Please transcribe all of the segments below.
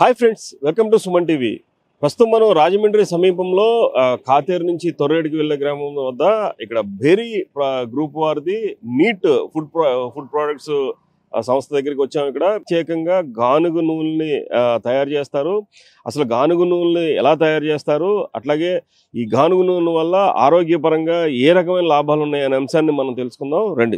hi friends welcome to Suman TV ప్రస్తుతం మనం రాజమండ్రి సమీపంలో ఆ, కాతేరు నుంచి తొర్రేడికి వెళ్ళే గ్రామం వద్ద ఇక్కడ బేరీ ప్ర- గ్రూప్ వారిది నీట్ ఫుడ్ ప్రో- ఫుడ్ ప్రోడక్ట్స్ ఆ, సంస్థ దగ్గరికి వచ్చాము ఇక్కడ ప్రత్యేకంగా గానుగు నూనెని ఆ, తయారు చేస్తారు అసలు గానుగు నూనెని ఎలా తయారు చేస్తారు అట్లాగే ఈ గానుగు నూనె వల్ల ఆరోగ్యపరంగా ఏ రకమైన లాభాలు ఉన్నాయనే అంశాన్ని మనం తెలుసుకుందాం రండి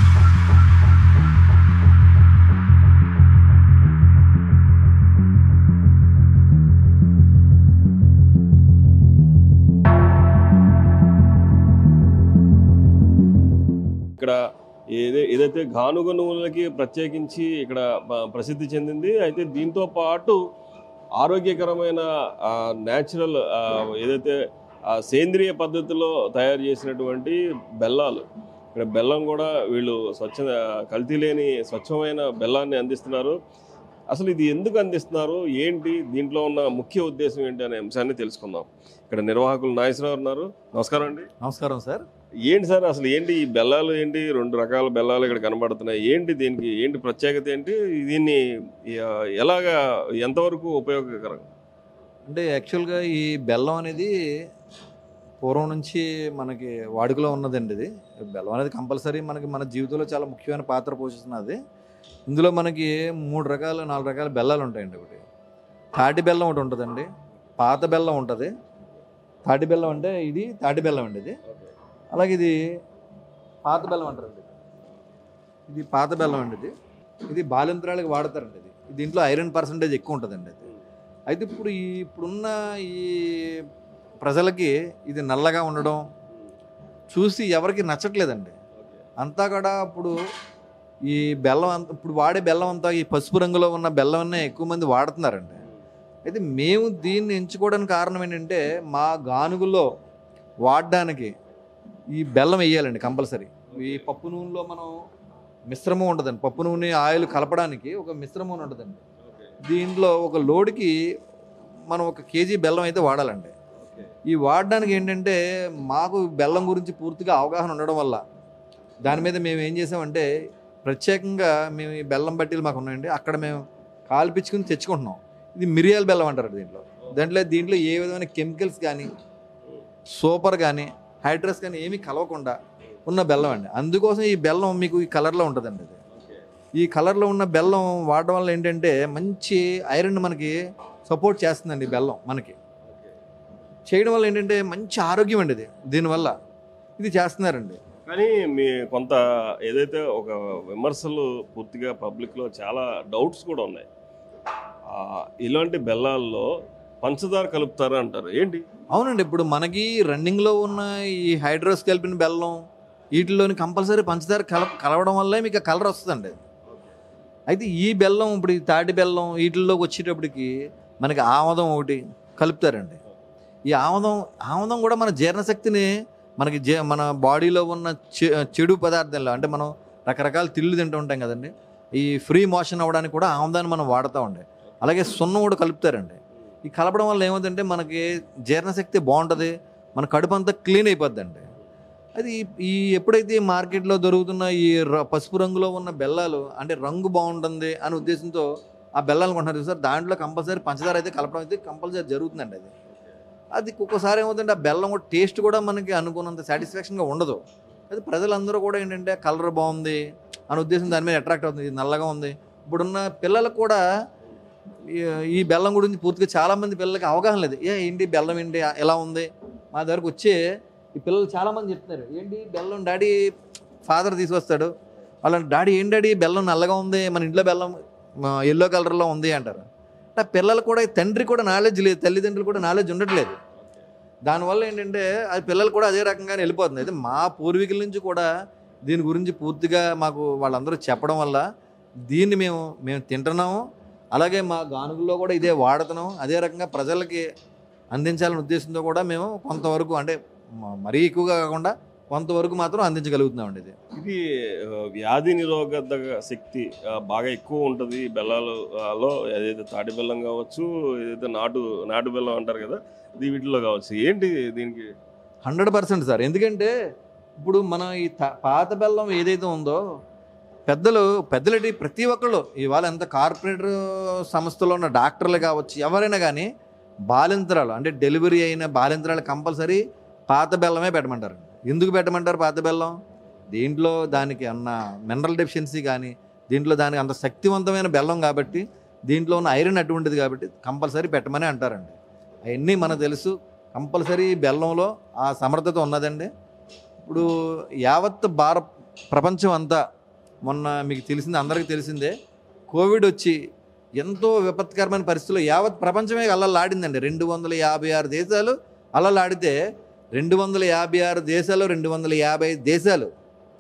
ఇక్కడ ఏదే ఏదైతే గానుగ నూనెలకి ప్రత్యేకించి ఇక్కడ ప- ప్రసిద్ధి చెందింది అయితే దీంతో పాటు ఆరోగ్యకరమైన న్యాచురల్ ఏదైతే ఆ, సేంద్రియ పద్ధతిలో తయారు చేసినటువంటి బెల్లాలు ఇక్కడ బెల్లం కూడా వీళ్ళు స్వచ్ఛ కల్తీ లేని స్వచ్ఛమైన బెల్లాన్ని అందిస్తున్నారు అసలు ఇది ఎందుకు అందిస్తున్నారు ఏంటి దీంట్లో ఉన్న ముఖ్య ఉద్దేశం ఏంటి అనే అంశాన్ని తెలుసుకుందాం ఇక్కడ నిర్వాహకులు నాగేశ్వరరావు ఉన్నారు నమస్కారం అండి నమస్కారం సార్ ఏంటి సార్ అసలు ఏంటి ఈ బెల్లాలు ఏంటి రెండు రకాల బెల్లాలు ఇక్కడ కనబడుతున్నాయి ఏంటి దీనికి ఏంటి ప్రత్యేకత ఏంటి దీన్ని ఆ, ఎలాగా ఎంతవరకు ఉపయోగకరం అంటే యాక్చువల్గా ఈ బెల్లం అనేది పూర్వం నుంచి మనకి వాడుకలో ఉన్నదండి ఇది బెల్లం అనేది కంపల్సరీ మనకి మన జీవితంలో చాలా ముఖ్యమైన పాత్ర పోషిస్తున్నది ఇందులో మనకి మూడు రకాల నాలుగు రకాల బెల్లాలు ఉంటాయండి ఒకటి తాటి బెల్లం ఒకటి ఉంటుందండి పాత బెల్లం ఉంటుంది తాటి బెల్లం అంటే ఇది తాటి బెల్లం అండి ఇది అలాగే ఇది పాత బెల్లం అంటారండి ఇది పాత బెల్లం అండి ఇది ఇది బాలింత్రాలకు వాడతారండి ఇది దీంట్లో ఐరన్ పర్సంటేజ్ ఎక్కువ ఉంటుందండి అది అయితే ఇప్పుడు ఈ ఇప్పుడున్న ఈ ప్రజలకి ఇది నల్లగా ఉండడం చూసి ఎవరికి నచ్చట్లేదండి అంతా కూడా ఇప్పుడు ఈ బెల్లం అంత ఇప్పుడు వాడే బెల్లం అంతా ఈ పసుపు రంగులో ఉన్న బెల్లమన్నే ఎక్కువ మంది వాడుతున్నారండి అయితే మేము దీన్ని ఎంచుకోవడానికి కారణం ఏంటంటే మా గానుగులో వాడడానికి ఈ బెల్లం వేయాలండి కంపల్సరీ ఈ పప్పు నూనెలో మనం మిశ్రమం ఉంటుందండి పప్పు నూనె ఆయిల్ కలపడానికి ఒక మిశ్రమం ఉంటుందండి దీంట్లో ఒక లోడ్కి మనం ఒక కేజీ బెల్లం అయితే వాడాలండి ఈ వాడడానికి ఏంటంటే మాకు బెల్లం గురించి పూర్తిగా అవగాహన ఉండడం వల్ల దాని మీద మేము ఏం చేసామంటే ప్రత్యేకంగా మేము ఈ బెల్లం బట్టీలు మాకు ఉన్నాయండి అక్కడ మేము కాల్పించుకుని తెచ్చుకుంటున్నాం ఇది మిరియాల బెల్లం అంటారు దీంట్లో దాంట్లో దీంట్లో ఏ విధమైన కెమికల్స్ కానీ సూపర్ కానీ హైడ్రస్ కానీ ఏమీ కలవకుండా ఉన్న బెల్లం అండి అందుకోసం ఈ బెల్లం మీకు ఈ కలర్లో ఉంటుందండి ఇది ఈ కలర్లో ఉన్న బెల్లం వాడడం వల్ల ఏంటంటే మంచి ఐరన్ మనకి సపోర్ట్ చేస్తుందండి ఈ బెల్లం మనకి చేయడం వల్ల ఏంటంటే మంచి ఆరోగ్యం అండి ఇది దీనివల్ల ఇది చేస్తున్నారండి కానీ మీ కొంత ఏదైతే ఒక విమర్శలు పూర్తిగా పబ్లిక్లో చాలా డౌట్స్ కూడా ఉన్నాయి ఆ, ఇలాంటి బెల్లాల్లో పంచదార కలుపుతారు అంటారు ఏంటి అవునండి ఇప్పుడు మనకి రన్నింగ్లో ఉన్న ఈ హైడ్రోస్ కలిపిన బెల్లం వీటిలోని కంపల్సరీ పంచదార కల కలవడం వల్లే మీకు కలర్ వస్తుందండి అయితే ఈ బెల్లం ఇప్పుడు ఈ తాటి బెల్లం వీటిల్లోకి వచ్చేటప్పటికి మనకి ఆమదం ఒకటి కలుపుతారండి ఈ ఆమదం ఆమదం కూడా మన జీర్ణశక్తిని మనకి జే మన బాడీలో ఉన్న చె- చెడు పదార్థాలు అంటే మనం రకరకాల తిళ్ళు తింటూ ఉంటాం కదండి ఈ ఫ్రీ మోషన్ అవ్వడానికి కూడా ఆమదాన్ని మనం వాడుతూ ఉండే అలాగే సున్నం కూడా కలుపుతారండి ఈ కలపడం వల్ల ఏమవుతుందంటే మనకి జీర్ణశక్తి బాగుంటుంది మన కడుపు అంతా క్లీన్ అయిపోద్దండి అది ఈ- ఈ ఎప్పుడైతే ఈ మార్కెట్లో దొరుకుతున్న ఈ ర- పసుపు రంగులో ఉన్న బెల్లాలు అంటే రంగు బాగుంటుంది అనే ఉద్దేశంతో ఆ బెల్లాలు కొంటున్నారు సార్ దాంట్లో కంపల్సరీ పంచదార అయితే కలపడం అయితే కంపల్సరీ జరుగుతుందండి అది అది ఒక్కోసారి ఏమవుతుందంటే ఆ బెల్లం కూడా టేస్ట్ కూడా మనకి అనుకున్నంత సాటిస్ఫాక్షన్గా ఉండదు అది ప్రజలందరూ కూడా ఏంటంటే కలర్ బాగుంది అనే ఉద్దేశం దాని మీద అట్రాక్ట్ అవుతుంది ఇది నల్లగా ఉంది ఇప్పుడున్న పిల్లలకు కూడా ఈ- ఈ బెల్లం గురించి పూర్తిగా చాలామంది పిల్లలకి అవగాహన లేదు ఏ ఏంటి బెల్లం ఏంటి ఎలా ఉంది మా దగ్గరకు వచ్చే ఈ పిల్లలు చాలామంది చెప్తున్నారు ఏంటి బెల్లం డాడీ ఫాదర్ తీసుకొస్తాడు వాళ్ళ డాడీ ఏం డాడీ బెల్లం నల్లగా ఉంది మన ఇంట్లో బెల్లం ఎల్లో కలర్లో ఉంది అంటారు అంటే ఆ పిల్లలు కూడా తండ్రి కూడా నాలెడ్జ్ లేదు తల్లిదండ్రులు కూడా నాలెడ్జ్ ఉండట్లేదు దానివల్ల ఏంటంటే అది పిల్లలు కూడా అదే రకంగానే వెళ్ళిపోతుంది అయితే మా పూర్వీకుల నుంచి కూడా దీని గురించి పూర్తిగా మాకు వాళ్ళందరూ చెప్పడం వల్ల దీన్ని మేము మేము తింటున్నాము అలాగే మా గానుగుల్లో కూడా ఇదే వాడుతున్నాం అదే రకంగా ప్రజలకి అందించాలనే ఉద్దేశంతో కూడా మేము కొంతవరకు అంటే మ- మరీ ఎక్కువగా కాకుండా కొంతవరకు మాత్రం అందించగలుగుతున్నామండి ఇది ఇది ఆ, వ్యాధి నిరోధక శక్తి ఆ, బాగా ఎక్కువ ఉంటుంది ఈ బెల్లాలలో ఏదైతే తాటి బెల్లం కావచ్చు ఏదైతే నాటు నాటు బెల్లం అంటారు కదా ఇది వీటిలో కావచ్చు ఏంటి దీనికి హండ్రెడ్ పర్సెంట్ సార్ ఎందుకంటే ఇప్పుడు మన ఈ త- పాత బెల్లం ఏదైతే ఉందో పెద్దలు పెద్దలేటి ప్రతి ఒక్కళ్ళు ఇవాళ ఎంత కార్పొరేటర్ సంస్థలో ఉన్న డాక్టర్లు కావచ్చు ఎవరైనా కానీ బాలింతరాలు అంటే డెలివరీ అయిన బాలింతరాలు కంపల్సరీ పాత బెల్లమే పెట్టమంటారు ఎందుకు పెట్టమంటారు పాత బెల్లం దీంట్లో దానికి అన్న మినరల్ డెఫిషియన్సీ కానీ దీంట్లో దానికి అంత శక్తివంతమైన బెల్లం కాబట్టి దీంట్లో ఉన్న ఐరన్ అటువంటిది కాబట్టి కంపల్సరీ పెట్టమని అంటారండి అవన్నీ మనకు తెలుసు కంపల్సరీ బెల్లంలో ఆ సమర్థత ఉన్నదండి ఇప్పుడు యావత్ భార ప్రపంచం అంతా మొన్న మీకు తెలిసింది అందరికీ తెలిసిందే కోవిడ్ వచ్చి ఎంతో విపత్కరమైన పరిస్థితుల్లో యావత్ ప్రపంచమే అల్లలాడిందండి రెండు వందల యాభై ఆరు దేశాలు అల్లలాడితే రెండు వందల యాభై ఆరు దేశాలు రెండు వందల యాభై దేశాలు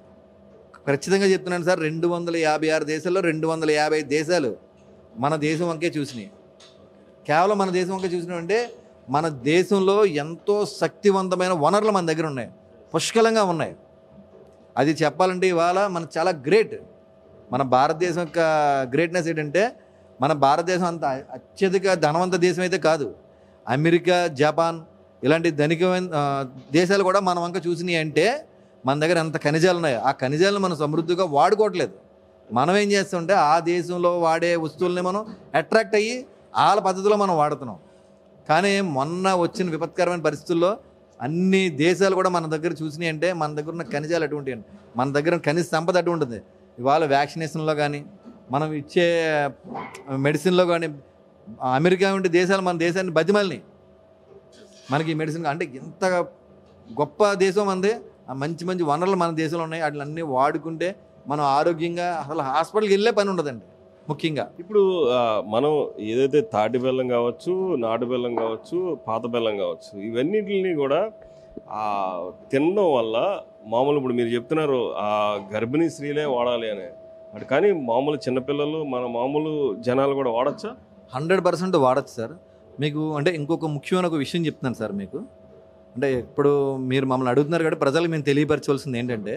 ఖచ్చితంగా చెప్తున్నాను సార్ రెండు వందల యాభై ఆరు దేశాల్లో రెండు వందల యాభై దేశాలు మన దేశం వంకే చూసినాయి కేవలం మన దేశం వంకే చూసినాం అంటే మన దేశంలో ఎంతో శక్తివంతమైన వనరులు మన దగ్గర ఉన్నాయి పుష్కలంగా ఉన్నాయి అది చెప్పాలంటే ఇవాళ మన చాలా గ్రేట్ మన భారతదేశం యొక్క గ్రేట్నెస్ ఏంటంటే మన భారతదేశం అంత అత్యధిక ధనవంత దేశం అయితే కాదు అమెరికా జపాన్ ఇలాంటి ధనికమైన ఆ, దేశాలు కూడా మన వంక చూసినాయి అంటే మన దగ్గర ఎంత ఖనిజాలు ఉన్నాయో ఆ ఖనిజాలను మనం సమృద్ధిగా వాడుకోవట్లేదు మనం ఏం చేస్తుంటే ఆ దేశంలో వాడే వస్తువుల్ని మనం అట్రాక్ట్ అయ్యి వాళ్ళ పద్ధతిలో మనం వాడుతున్నాం కానీ మొన్న వచ్చిన విపత్కరమైన పరిస్థితుల్లో అన్ని దేశాలు కూడా మన దగ్గర చూసినాయి అంటే మన దగ్గర ఉన్న ఖనిజాలు అటువంటి మన దగ్గర ఖనిజ సంపద అటువంటిది ఇవాళ వ్యాక్సినేషన్లో కానీ మనం ఇచ్చే మెడిసిన్లో కానీ అమెరికా వంటి దేశాలు మన దేశాన్ని బతిమాలినాయి మనకి ఈ మెడిసిన్ అంటే ఎంత గొప్ప దేశం మనది ఆ మంచి మంచి వనరులు మన దేశంలో ఉన్నాయి వాటిలన్నీ వాడుకుంటే మనం ఆరోగ్యంగా అసలు హాస్పిటల్కి వెళ్ళే పని ఉండదండి ముఖ్యంగా ఇప్పుడు ఆ, మనం ఏదైతే తాటి బెల్లం కావచ్చు నాటు బెల్లం కావచ్చు పాత బెల్లం కావచ్చు ఇవన్నిటిని కూడా ఆ తినడం వల్ల మామూలు ఇప్పుడు మీరు చెప్తున్నారు ఆ గర్భిణీ స్త్రీలే వాడాలి అని అటు కానీ మామూలు చిన్నపిల్లలు మన మామూలు జనాలు కూడా వాడచ్చా హండ్రెడ్ పర్సెంట్ వాడచ్చు సార్ మీకు అంటే ఇంకొక ముఖ్యమైన ఒక విషయం చెప్తున్నాను సార్ మీకు అంటే ఇప్పుడు మీరు మమ్మల్ని అడుగుతున్నారు కాబట్టి ప్రజలకు మేము తెలియపరచవలసింది ఏంటంటే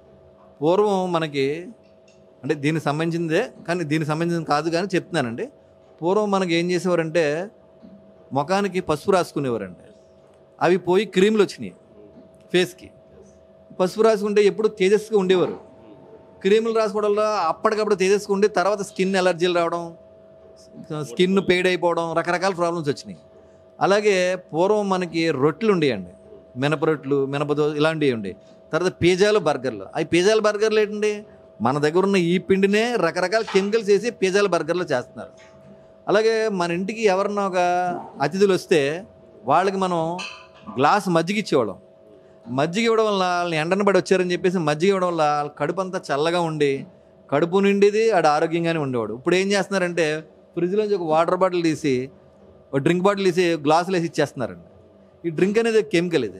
పూర్వం మనకి అంటే దీనికి సంబంధించిందే కానీ దీనికి సంబంధించింది కాదు కానీ చెప్తున్నానండి పూర్వం మనకి ఏం చేసేవారంటే ముఖానికి పసుపు రాసుకునేవారండి అవి పోయి క్రీములు వచ్చినాయి ఫేస్కి పసుపు రాసుకుంటే ఎప్పుడు తేజస్గా ఉండేవారు క్రీములు రాసుకోవడం వల్ల అప్పటికప్పుడు తేజస్గా ఉండి తర్వాత స్కిన్ ఎలర్జీలు రావడం స్కిన్ పెయిడ్ అయిపోవడం రకరకాల ప్రాబ్లమ్స్ వచ్చినాయి అలాగే పూర్వం మనకి రొట్టెలు ఉండేయండి మినప రొట్టెలు మినపదో ఇలాంటివి ఉండే తర్వాత పిజ్జాలు బర్గర్లు అవి పిజ్జాలు బర్గర్లు ఏంటండి మన దగ్గర ఉన్న ఈ పిండినే రకరకాల కెమికల్స్ వేసి పిజ్జాలు బర్గర్లు చేస్తున్నారు అలాగే మన ఇంటికి ఎవరన్నా ఒక అతిథులు వస్తే వాళ్ళకి మనం గ్లాస్ మజ్జిగ ఇచ్చేవాళ్ళం మజ్జిగ ఇవ్వడం వల్ల వాళ్ళని ఎండన పడి వచ్చారని చెప్పేసి మజ్జిగ ఇవ్వడం వల్ల వాళ్ళ కడుపు అంతా చల్లగా ఉండి కడుపు నిండిది ఆడ ఆరోగ్యంగానే ఉండేవాడు ఇప్పుడు ఏం చేస్తున్నారంటే ఫ్రిడ్జ్లోంచి ఒక వాటర్ బాటిల్ తీసి ఒక డ్రింక్ బాటిల్ తీసి గ్లాసులు వేసి ఇచ్చేస్తున్నారండి ఈ డ్రింక్ అనేది కెమికల్ ఇది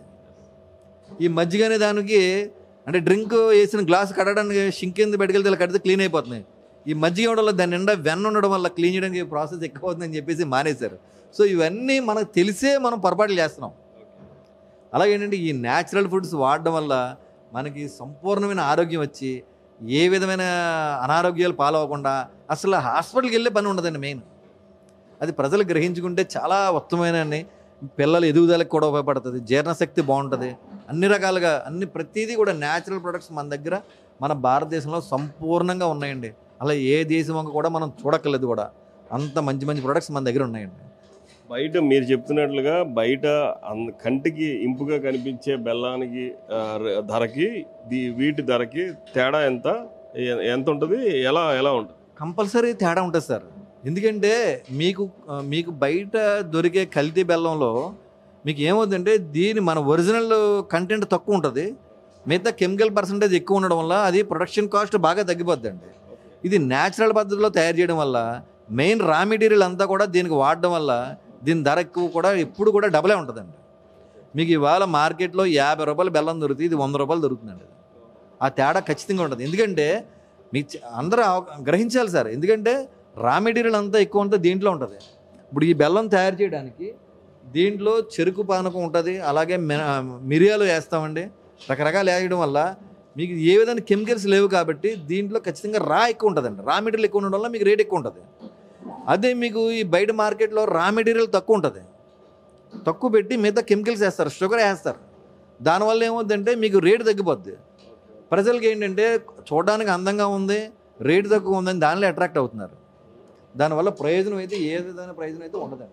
ఈ మజ్జిగ అనే దానికి అంటే డ్రింక్ వేసిన గ్లాస్ కడడానికి షింక్ కింద పెట్టుకెళ్తే ఇలా కడితే క్లీన్ అయిపోతున్నాయి ఈ మజ్జిగ ఇవ్వడం వల్ల దాని నిండా వెన్న ఉండడం వల్ల క్లీన్ చేయడానికి ప్రాసెస్ ఎక్కువ అవుతుందని చెప్పేసి మానేశారు సో ఇవన్నీ మనకు తెలిసే మనం పొరపాట్లు చేస్తున్నాం అలాగే ఏంటంటే ఈ న్యాచురల్ ఫుడ్స్ వాడడం వల్ల మనకి సంపూర్ణమైన ఆరోగ్యం వచ్చి ఏ విధమైన అనారోగ్యాలు పాలవకుండా అసలు హాస్పిటల్కి వెళ్ళే పని ఉండదండి మెయిన్ అది ప్రజలు గ్రహించుకుంటే చాలా ఉత్తమమైన పిల్లల ఎదుగుదలకు కూడా ఉపయోగపడుతుంది జీర్ణశక్తి బాగుంటుంది అన్ని రకాలుగా అన్ని ప్రతిదీ కూడా న్యాచురల్ ప్రొడక్ట్స్ మన దగ్గర మన భారతదేశంలో సంపూర్ణంగా ఉన్నాయండి అలా ఏ దేశం వంక కూడా మనం చూడక్కర్లేదు కూడా అంత మంచి మంచి ప్రొడక్ట్స్ మన దగ్గర ఉన్నాయండి బయట మీరు చెప్తున్నట్లుగా బయట అన్- కంటికి ఇంపుగా కనిపించే బెల్లానికి ఆ, ర- ధరకి దీ వీటి ధరకి తేడా ఎంత ఎ- ఎంత ఉంటుంది ఎలా ఎలా ఉంటుంది కంపల్సరీ తేడా ఉంటుంది సార్ ఎందుకంటే మీకు ఆ, మీకు బయట దొరికే కల్తీ బెల్లంలో మీకు ఏమవుతుందంటే దీని మన ఒరిజినల్ కంటెంట్ తక్కువ ఉంటుంది మిగతా కెమికల్ పర్సంటేజ్ ఎక్కువ ఉండడం వల్ల అది ప్రొడక్షన్ కాస్ట్ బాగా తగ్గిపోద్దండి ఇది న్యాచురల్ పద్ధతిలో తయారు చేయడం వల్ల మెయిన్ రా మెటీరియల్ అంతా కూడా దీనికి వాడడం వల్ల దీని ధర ఎక్కువ కూడా ఎప్పుడు కూడా డబలే ఉంటుందండి మీకు ఇవాళ మార్కెట్లో యాభై రూపాయలు బెల్లం దొరుకుతుంది ఇది వంద రూపాయలు దొరుకుతుందండి ఆ తేడా ఖచ్చితంగా ఉంటుంది ఎందుకంటే మీ చ- అందరూ అవ- గ్రహించాలి సార్ ఎందుకంటే రా మెటీరియల్ అంతా ఎక్కువ అంతా దీంట్లో ఉంటుంది ఇప్పుడు ఈ బెల్లం తయారు చేయడానికి దీంట్లో చెరుకు పానకం ఉంటుంది అలాగే మె- మిరియాలు వేస్తామండి రకరకాలు వేయడం వల్ల మీకు ఏ విధమైన కెమికల్స్ లేవు కాబట్టి దీంట్లో ఖచ్చితంగా రా ఎక్కువ ఉంటుందండి రా మెటీరియల్ ఎక్కువ ఉండడం వల్ల మీకు రేట్ ఎక్కువ ఉంటుంది అదే మీకు ఈ బయట మార్కెట్లో రా మెటీరియల్ తక్కువ ఉంటుంది తక్కువ పెట్టి మిగతా కెమికల్స్ వేస్తారు షుగర్ వేస్తారు దానివల్ల ఏమవుతుందంటే మీకు రేటు తగ్గిపోద్ది ప్రజలకి ఏంటంటే చూడడానికి అందంగా ఉంది రేటు తక్కువ ఉందని దానిలో అట్రాక్ట్ అవుతున్నారు దానివల్ల ప్రయోజనం అయితే ఏ విధమైన ప్రయోజనం అయితే ఉండదండి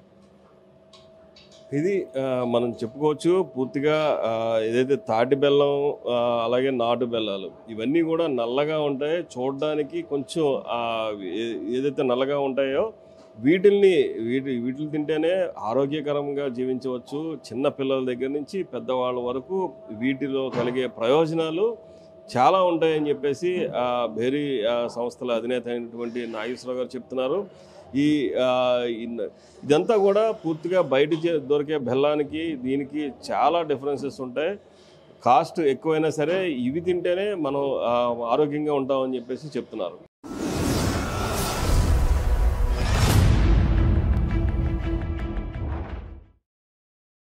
ఇది ఆ, మనం చెప్పుకోవచ్చు పూర్తిగా ఆ, ఏదైతే తాటి బెల్లం ఆ, అలాగే నాటు బెల్లాలు ఇవన్నీ కూడా నల్లగా ఉంటాయి చూడడానికి కొంచెం ఆ, ఏ- ఏదైతే నల్లగా ఉంటాయో వీటిల్ని వీటి వీటిని తింటేనే ఆరోగ్యకరంగా జీవించవచ్చు చిన్న పిల్లల దగ్గర నుంచి పెద్దవాళ్ళ వరకు వీటిలో కలిగే ప్రయోజనాలు చాలా ఉంటాయని చెప్పేసి ఆ, బేరీ ఆ, సంస్థల అధినేత అయినటువంటి నాగేశ్వరరావు గారు చెప్తున్నారు ఈ ఆ, ఇన్- ఇదంతా కూడా పూర్తిగా బయట చే- దొరికే బెల్లానికి దీనికి చాలా డిఫరెన్సెస్ ఉంటాయి కాస్ట్ ఎక్కువైనా సరే ఇవి తింటేనే మనం ఆ, ఆరోగ్యంగా ఉంటామని చెప్పేసి చెప్తున్నారు